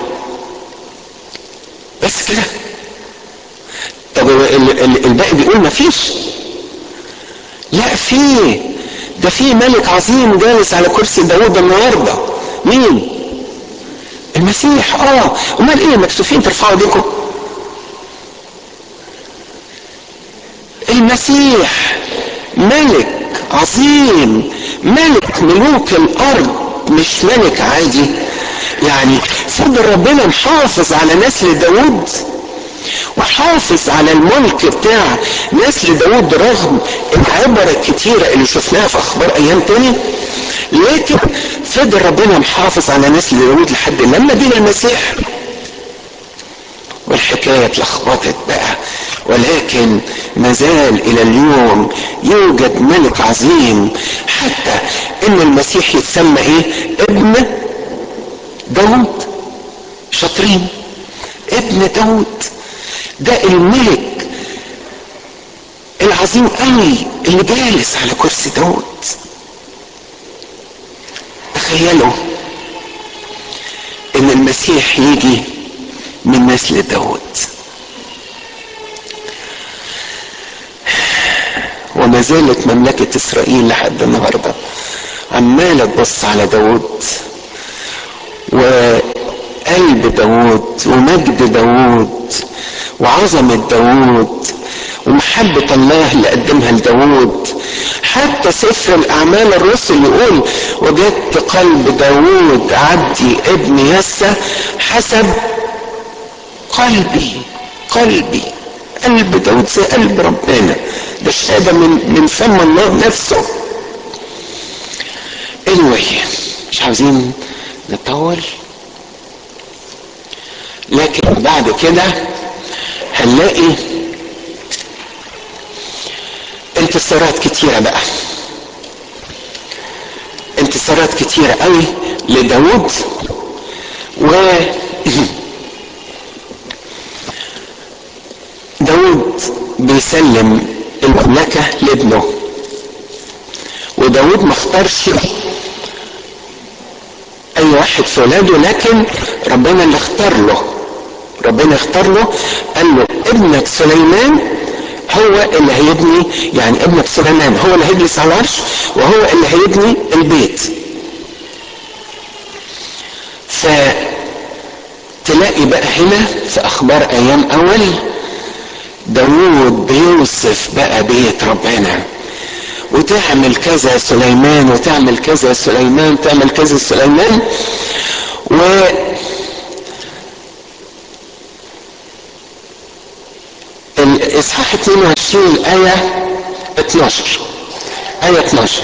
بس كده طب الباقي بيقول ما فيش لا في ده في ملك عظيم جالس على كرسي داود النهارده مين المسيح اه امال ايه مكسوفين ترفعوا ايديكم المسيح ملك عظيم ملك ملوك الارض مش ملك عادي يعني فضل ربنا محافظ على نسل داود وحافظ على الملك بتاع نسل داود رغم العبر الكتيرة اللي شفناها في اخبار ايام تاني لكن فضل ربنا محافظ على نسل داود لحد لما جه المسيح والحكاية اتلخبطت بقى ولكن ما زال الى اليوم يوجد ملك عظيم حتى ان المسيح يتسمى ايه ابن داود شاطرين ابن داود ده الملك العظيم قوي اللي جالس على كرسي داود تخيلوا ان المسيح يجي من نسل داود وما زالت مملكة اسرائيل لحد النهاردة عمالة تبص على داود وقلب داود ومجد داود وعظمة داود ومحبة الله اللي قدمها لداود حتى سفر الأعمال الرسل يقول وجدت قلب داود عبدي ابن يسى حسب قلبي قلبي قلب داود زي قلب ربنا ده شهادة من من فم الله نفسه anyway مش عاوزين نطول لكن بعد كده هنلاقي انتصارات كتيرة بقى انتصارات كتيرة قوي لداود و داود بيسلم المملكة لابنه وداود ما اختارش اي واحد في ولاده لكن ربنا اللي اختار له ربنا اختار له قال له ابنك سليمان هو اللي هيبني يعني ابنك سليمان هو اللي هيجلس على العرش وهو اللي هيبني البيت فتلاقي بقى هنا في اخبار ايام اول داوود بيوصف بقى بيت ربنا وتعمل كذا سليمان وتعمل كذا سليمان تعمل كذا سليمان و الاصحاح 22 الايه 12 ايه 12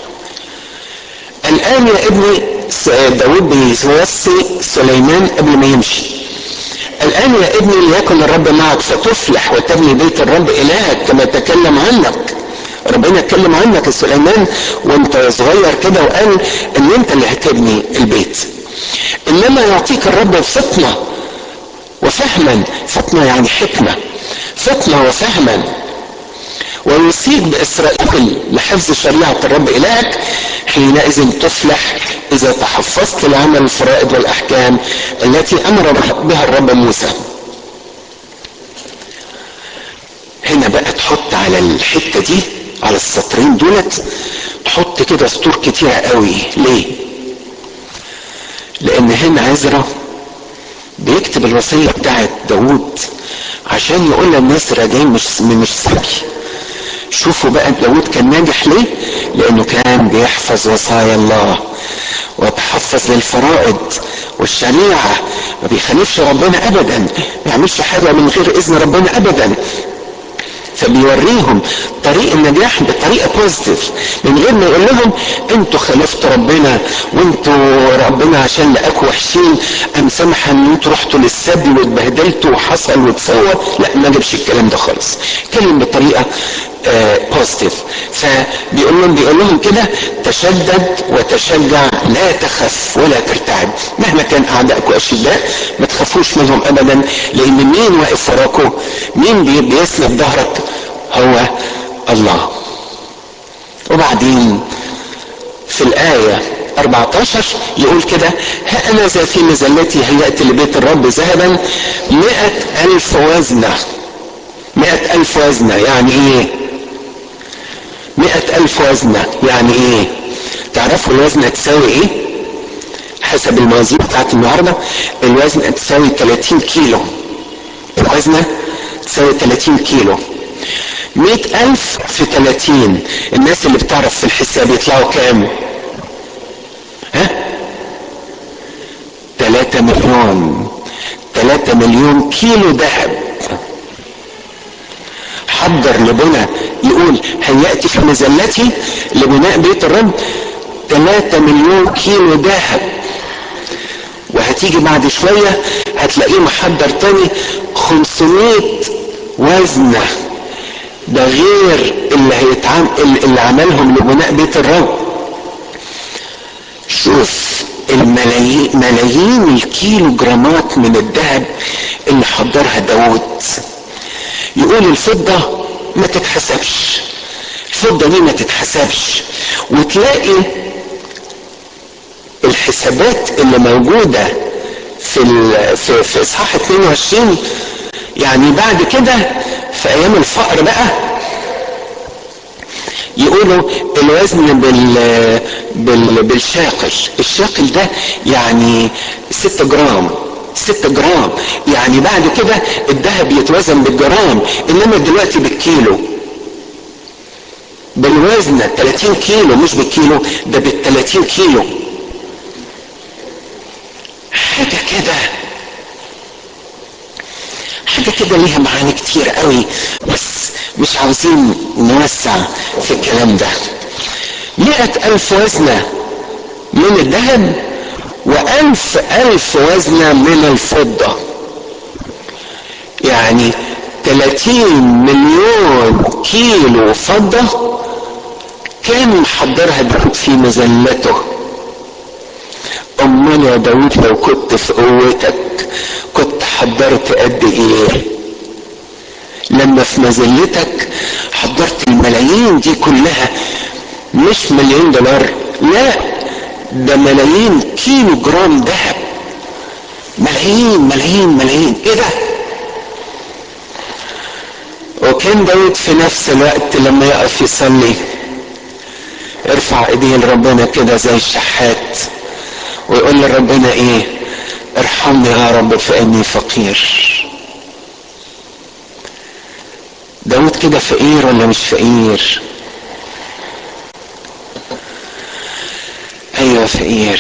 الان يا ابني داود بيوصي سليمان قبل ما يمشي الآن يا ابني ليكن الرب معك فتفلح وتبني بيت الرب إلهك كما تكلم عنك ربنا اتكلم عنك يا سليمان وانت صغير كده وقال ان انت اللي هتبني البيت انما يعطيك الرب فطنة وفهما فطنة يعني حكمة فطنة وفهما ويصيب بإسرائيل لحفظ شريعة الرب إلهك حينئذ تفلح إذا تحفظت لعمل الفرائض والأحكام التي أمر بها الرب موسى هنا بقى تحط على الحتة دي على السطرين دولت تحط كده سطور كتيرة قوي ليه لأن هنا عزرا بيكتب الوصية بتاعت داوود عشان يقول للناس راجعين مش مش سبي شوفوا بقى داود كان ناجح ليه لانه كان بيحفظ وصايا الله ويتحفظ للفرائض والشريعة ما بيخالفش ربنا ابدا ما يعملش حاجة من غير اذن ربنا ابدا فبيوريهم طريق النجاح بطريقه بوزيتيف من غير ما يقول لهم انتوا خالفتوا ربنا وانتوا ربنا عشان لقاكوا وحشين قام سمح ان انتوا رحتوا للسبي واتبهدلتوا وحصل واتسوى لا ما جابش الكلام ده خالص اتكلم بطريقه بوزيتيف فبيقول لهم بيقول لهم كده تشدد وتشجع لا تخف ولا ترتعب مهما كان اعدائكم اشداء ما تخافوش منهم ابدا لان مين واقف وراكم مين بيسند ظهرك هو الله وبعدين في الآية 14 يقول كده ها أنا ذا في مزلتي هيأت لبيت الرب ذهبا مئة ألف وزنة مئة ألف وزنة يعني إيه مئة ألف وزنة يعني إيه تعرفوا الوزنة تساوي إيه حسب الموازين بتاعت النهاردة الوزنة تساوي 30 كيلو الوزنة تساوي 30 كيلو مئة ألف في 30 الناس اللي بتعرف في الحساب يطلعوا كام ها 3 مليون 3 مليون كيلو ذهب حضر لبنى يقول هيأتي في مزلتي لبناء بيت الرب 3 مليون كيلو ذهب وهتيجي بعد شوية هتلاقيه محضر تاني 500 وزنه ده غير اللي هيتعمل اللي عملهم لبناء بيت الرب شوف الملايين ملايين الكيلو جرامات من الذهب اللي حضرها داود يقول الفضة ما تتحسبش الفضة دي ما تتحسبش وتلاقي الحسابات اللي موجودة في في, في اصحاح 22 يعني بعد كده في ايام الفقر بقى يقولوا الوزن بال, بال بالشاقل الشاقل ده يعني 6 جرام 6 جرام يعني بعد كده الذهب يتوزن بالجرام انما دلوقتي بالكيلو بالوزن 30 كيلو مش بالكيلو ده بال 30 كيلو حاجة كده حاجة كده ليها معاني كتير قوي بس مش عاوزين نوسع في الكلام ده مئة ألف وزنة من الذهب وألف ألف وزنة من الفضة يعني 30 مليون كيلو فضة كان محضرها داود في مذلته امال يا داود لو كنت في قوتك كنت حضرت قد ايه لما في مذلتك حضرت الملايين دي كلها مش مليون دولار لا ده ملايين كيلو جرام ذهب ملايين ملايين ملايين ايه ده وكان داود في نفس الوقت لما يقف يصلي ارفع ايديه لربنا كده زي الشحات ويقول لربنا ايه ارحمني يا رب فاني فقير داود كده فقير ولا مش فقير ايوه فقير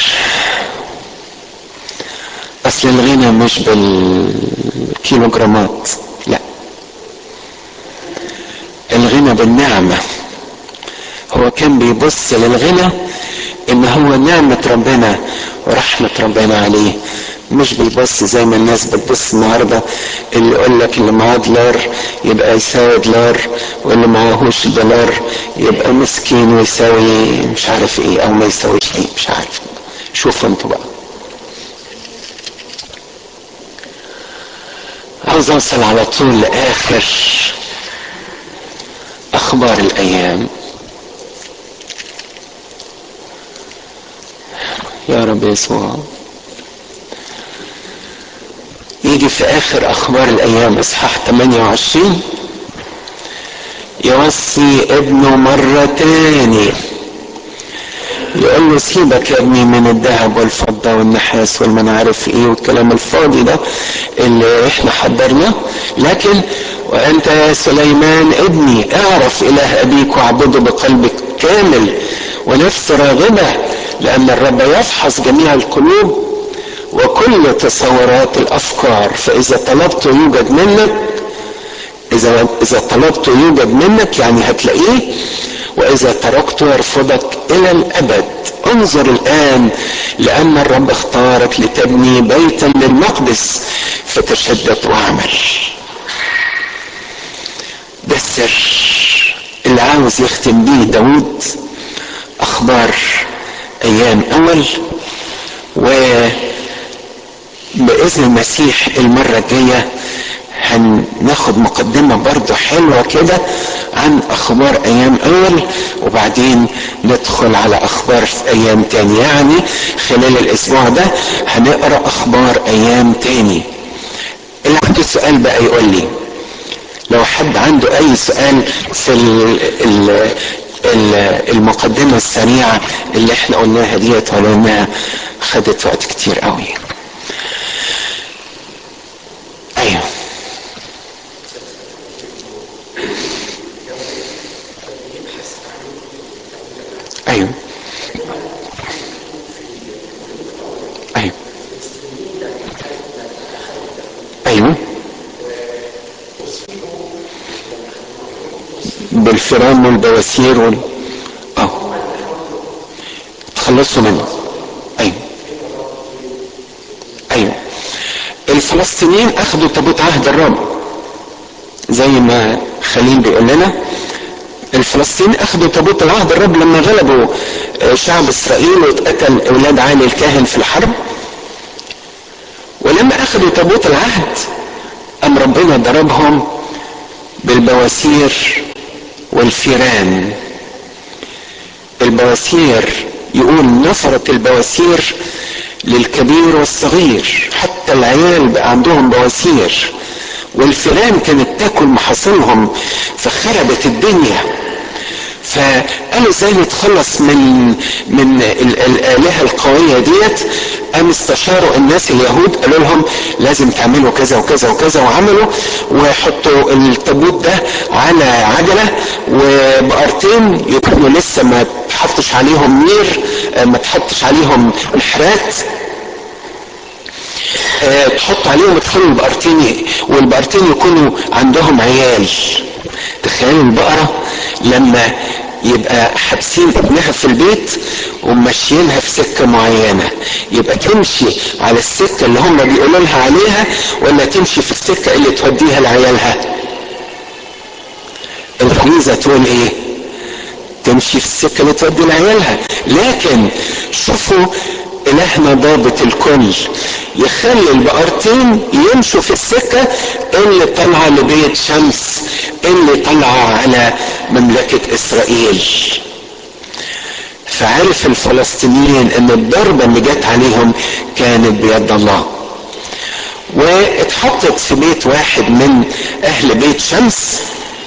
اصل الغنى مش بالكيلوجرامات لا الغنى بالنعمة هو كان بيبص للغنى ان هو نعمة ربنا ورحمة ربنا عليه مش بيبص زي ما الناس بتبص النهاردة اللي يقول لك اللي معاه دولار يبقى يساوي دولار واللي معاهوش دولار يبقى مسكين ويساوي مش عارف ايه او ما يساويش ايه مش عارف شوفوا انتوا بقى عاوز اوصل على طول لاخر اخبار الايام يا رب يسوع يجي في اخر اخبار الايام اصحاح 28 يوصي ابنه مرة تاني يقول له سيبك يا ابني من الذهب والفضة والنحاس والما عارف ايه والكلام الفاضي ده اللي احنا حضرناه لكن وانت يا سليمان ابني اعرف اله ابيك واعبده بقلبك كامل ونفس راغبة لان الرب يفحص جميع القلوب وكل تصورات الافكار فاذا طلبت يوجد منك اذا اذا طلبت يوجد منك يعني هتلاقيه واذا تركته يرفضك الى الابد انظر الان لان الرب اختارك لتبني بيتا للمقدس فتشدد واعمل ده السر اللي عاوز يختم بيه داود اخبار ايام اول و باذن المسيح المره الجايه هناخد مقدمة برضو حلوة كده عن أخبار أيام أول وبعدين ندخل على أخبار في أيام تاني يعني خلال الأسبوع ده هنقرأ أخبار أيام تاني اللي عنده سؤال بقى يقول لي لو حد عنده أي سؤال في ال ال المقدمة السريعة اللي احنا قلناها ديت ولو انها خدت وقت كتير قوي ايوه ايوه ايوه ايوه بالفيران والبواسير وال اه تخلصوا منه ايوه ايوه الفلسطينيين اخذوا تابوت عهد الرب زي زي ما خليل بيقول لنا الفلسطينيين اخذوا تابوت العهد الرب لما غلبوا شعب اسرائيل واتقتل اولاد عالي الكاهن في الحرب ولما اخذوا تابوت العهد ام ربنا ضربهم بالبواسير والفيران البواسير يقول نفرت البواسير للكبير والصغير حتى العيال بقى عندهم بواسير والفيران كانت تاكل محاصيلهم فخربت الدنيا فقالوا ازاي نتخلص من من الالهه القويه ديت قام استشاروا الناس اليهود قالوا لهم لازم تعملوا كذا وكذا وكذا وعملوا وحطوا التابوت ده على عجله وبقرتين يكونوا لسه ما تحطش عليهم نير ما تحطش عليهم محرات أه تحط عليهم يدخلوا البقرتين والبقرتين يكونوا عندهم عيال تخيلوا البقرة لما يبقى حابسين ابنها في البيت وماشيينها في سكة معينة يبقى تمشي على السكة اللي هم بيقولوا لها عليها ولا تمشي في السكة اللي توديها لعيالها الكنيسة تقول ايه تمشي في السكة اللي تودي لعيالها لكن شوفوا إلهنا ضابط الكل يخلي البقرتين يمشوا في السكة اللي طالعة لبيت شمس اللي طالعة على مملكة إسرائيل فعرف الفلسطينيين ان الضربة اللي جت عليهم كانت بيد الله واتحطت في بيت واحد من اهل بيت شمس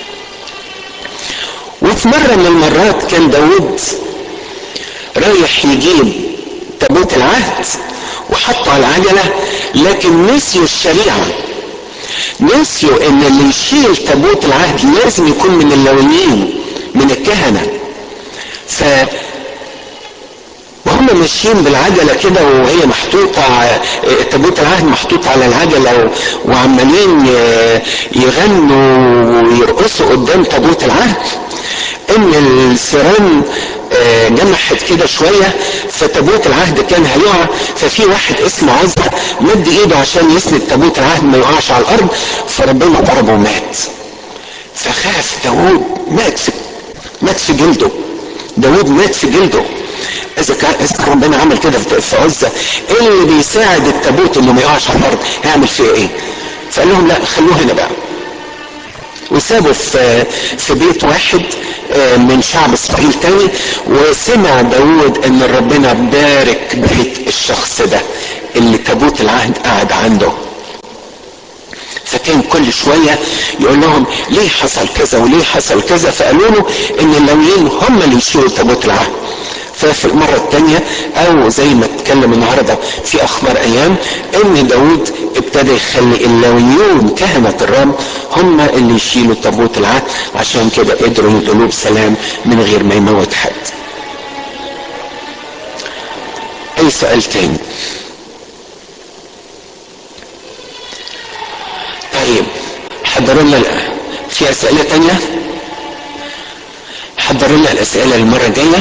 وفي مرة من المرات كان داود رايح يجيب تابوت العهد وحطه على العجلة لكن نسيوا الشريعة نسيوا ان اللي يشيل تابوت العهد لازم يكون من اللويين من الكهنة ف وهم ماشيين بالعجله كده وهي محطوطه تابوت العهد محطوط على العجله وعمالين يغنوا ويرقصوا قدام تابوت العهد ان السيران جمحت كده شوية فتابوت العهد كان هيقع ففي واحد اسمه عزة مد ايده عشان يسند تابوت العهد ما يقعش على الارض فربنا ضربه ومات فخاف داود مات في مات في جلده داود مات في جلده اذا كان اذا ربنا عمل كده في عزة ايه اللي بيساعد التابوت انه ما يقعش على الارض هيعمل فيه ايه فقال لهم لا خلوه هنا بقى وسابوا في في بيت واحد من شعب اسرائيل تاني وسمع داود ان ربنا بارك بيت الشخص ده اللي تابوت العهد قاعد عنده فكان كل شوية يقول لهم ليه حصل كذا وليه حصل كذا فقالوا له ان اللويين هم اللي يشيلوا تابوت العهد ففي المرة الثانية او زي ما اتكلم النهاردة في اخبار ايام ان داود ابتدى يخلي اللويون كهنة الرب هم اللي يشيلوا تابوت العهد عشان كده قدروا ينقلوه بسلام من غير ما يموت حد اي سؤال تاني طيب حضروا لنا في اسئله تانية حضروا لنا الاسئله المره الجايه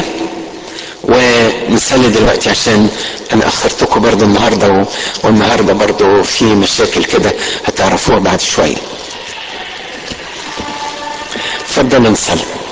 ونصلي دلوقتي عشان انا اخرتكم برضو النهارده و... والنهارده برضو في مشاكل كده هتعرفوها بعد شويه اتفضلوا نصلي